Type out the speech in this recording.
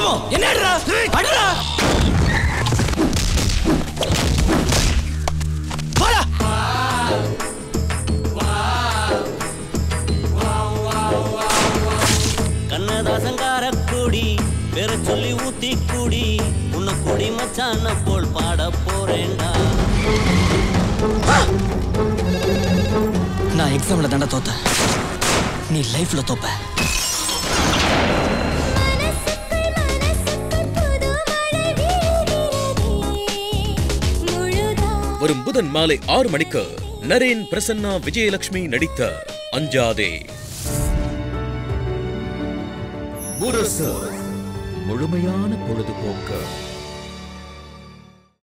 போதும் என்னடா அடடா வாடா கண்ணதாசங்கார கூடி பேர சொல்லி ஊத்தி கூடி உன்னை கூடி மச்சான போல் பாட போறேன்டா நான் எக்ஸாம்ல தாண்டா தோத்தேன் நீ லைஃப்ல தோப்ப வரும் புதன் மாலை ஆறு மணிக்கு நரேன் பிரசன்னா விஜயலட்சுமி நடித்த அஞ்சாதே முரசு முழுமையான பொழுதுபோக்கு